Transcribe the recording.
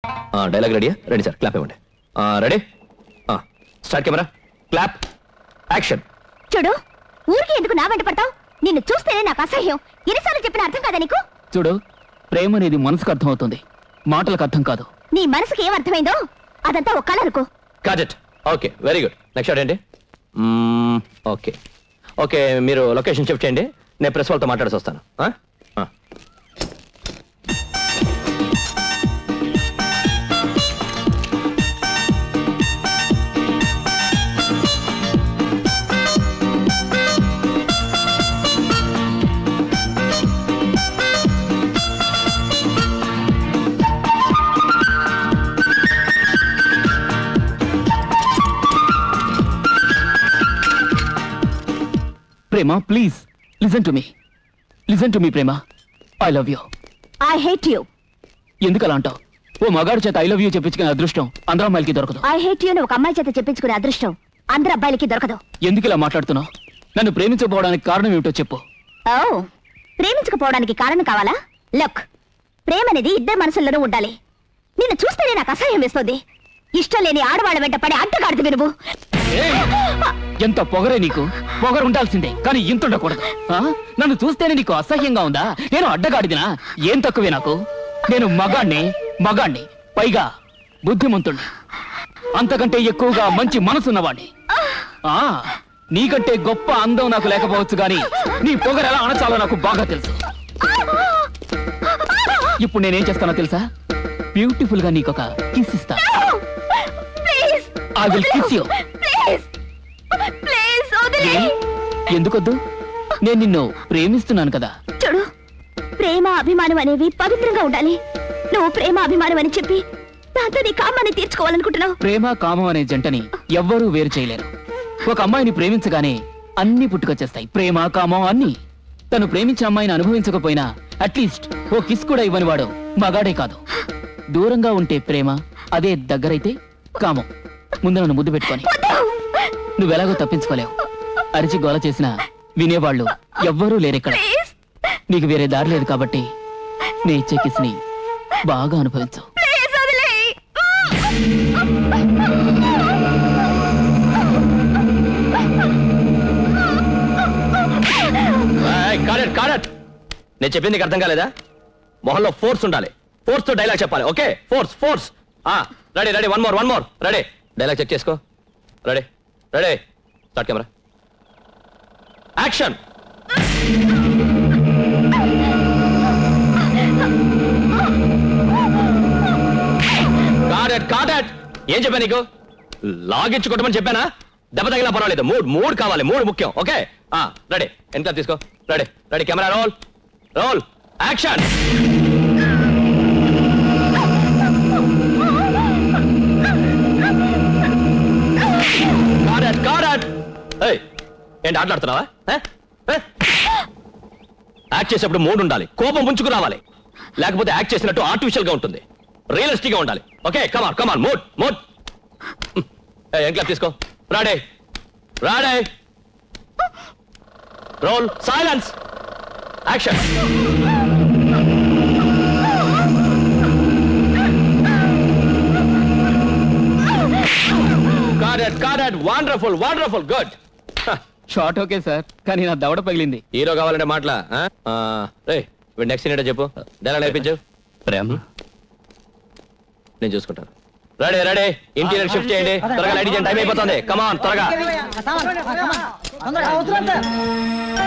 Dialogue రెడీయా ready sir clap ఇవ్వండి ready start camera clap action చూడు ఊరికి ఎందుకు నా వెంట పడతావు నిన్ను చూస్తేనే నాకు అసహ్యం ఎన్నిసార్లు చెప్పిన అర్థం కాదా నీకు చూడు ప్రేమ అనేది మనసుకు అర్థం అవుతుంది మాటలకు అర్థం కాదు నీ మనసుకి ఏం అర్థమైందో అదంతా ఒక కళ అనుకో కాజెట్ okay very good next shot ఏంటి ఓకే ఓకే మీరు లొకేషన్ షిఫ్ట్ చేయండి నేను ప్రెస్ వాళ్ళతో మాట్లాడేసి వస్తాను ఆ? ఆ. Prema please listen to me listen to me Prema I love you I hate you ఎందుకు అలా అంటావు ఓ మగాడు చేత ఐ లవ్ యూ చెప్పించుకునే అదృష్టం అందరూ అమ్మాయిలకి దొరకదు ఐ హేట్ యు ఒక అమ్మాయి చేత చెప్పించుకునే అదృష్టం అందరు అబ్బాయిలకి దొరకదు ఎందుకు ఇలా మాట్లాడుతున్నావు నన్ను ప్రేమించకపోవడానికి కారణం ఏమిటో చెప్పు ఓ ప్రేమించకపోవడానికి కారణం కావాలా లుక్ ప్రేమ అనేది ఇద్దరు మనసుల్లోనూ ఉండాలి నిన్ను చూస్తేనే నాకు అసహ్యం వేస్తుంది ఇష్టం లేని ఆడవాళ్ళ వెంట పడి అడ్డగాడుతుంది నువ్వు ఎంత పొగరే నీకు పొగరు ఉండాల్సిందే కానీ ఇంత ఉండకూడదు ఆ? నన్ను చూస్తేనే నీకు అసహ్యంగా ఉందా నేను అడ్డగాడిదినా ఏం తక్కువే నాకు నేను మగాణ్ణి మగాణ్ణి పైగా బుద్ధిమంతుణ్ణి అంతకంటే ఎక్కువగా మంచి మనసున్నవాణ్ణి ఆ నీకంటే గొప్ప అందం నాకు లేకపోవచ్చు గాని నీ పొగరు ఎలా అణచాలో నాకు బాగా తెలుసు ఇప్పుడు నేనేం చేస్తానో తెలుసా బ్యూటిఫుల్ గా నీకొక కిస్ ఇస్తా please I will kiss you. Please please వదిలే ఎందుకొద్దు నేను నిన్ను ప్రేమిస్తున్నాను కదా చూడు ప్రేమ అభిమానం అనేవి పవిత్రంగా ఉండాలి నువ్వు ప్రేమ అభిమానం అని చెప్పి దాంతో నీ కామాన్ని తీర్చుకోవాలనుకుంటున్నావు ప్రేమ కామం అనే జంటని ఎవ్వరూ వేరు చేయలేరు ఒక అమ్మాయిని ప్రేమించగానే అన్ని పుట్టుకొచ్చేస్తాయి ప్రేమ కామం అన్ని తను ప్రేమించిన అమ్మాయిని అనుభవించకపోయినా అట్లీస్ట్ ఓ కిస్ కూడా ఇవ్వని వాడు మగాడే కాదు దూరంగా ఉంటే ప్రేమ అదే దగ్గరైతే కామం ముందు నన్ను ముద్దు పెట్టుకొని నువ్వెలాగో తప్పించుకోలేవు అరిచి గోల చేసినా వినేవాళ్ళు ఎవ్వరూ లేరిక్కడ ప్లీజ్ నీకు వేరే దారి లేదు కాబట్టి నీ ఇచ్చే కిస్ని బాగా అనుభవించు ప్లీజ్ వదిలే కాడట్ కాడట్ నేను చెప్పింది నీకు అర్థం కాలేదా మొహంలో ఫోర్స్ ఉండాలి ఫోర్స్ తో డైలాగ్ చెప్పాలి okay force force ready ready one more one more ready dialogue check చేసుకో ready ready start camera action కాడట్ కాడట్ ఏం చెప్పా నీకు లాగించుకోవటమని చెప్పానా దెబ్బ తగిలినా పర్వాలేదు మూడ్ మూడ్ కావాలి మూడ్ ముఖ్యం ఓకే రెడీ ఎంత తీసుకో ready ready camera roll roll action కాడట్ కాడట్ ఏయ్ ఏంటి ఆటలాడుతున్నావా ఏ? ఏ? యాక్ట్ చేసేప్పుడు మూడ్ ఉండాలి కోపం ముంచుకు రావాలి లేకపోతే యాక్ట్ చేసినట్టు ఆర్టిఫిషియల్ గా ఉంటుంది రియలిస్టిక్ గా ఉండాలి okay come on come on mood mood ఏం క్లాప్ తీసుకో రాడే రాడే రోల్ సైలెన్స్ యాక్షన్ కాడెట్ కాడెట్ wonderful wonderful good shot okay sir కానీ నా దవడ పగిలింది హీరో కావాలంటే మాటలా రే వీడు నెక్స్ట్ ఏంటో చెప్పు డైలాగ్ నేర్పించు ప్రేమ నేను చూసుకుంటాను రెడీ రెడీ ఇంటీరియర్ షిఫ్ట్ చేయండి త్వరగా లైట్ చేయండి టైం అయిపోతుంది కమాన్ త్వరగా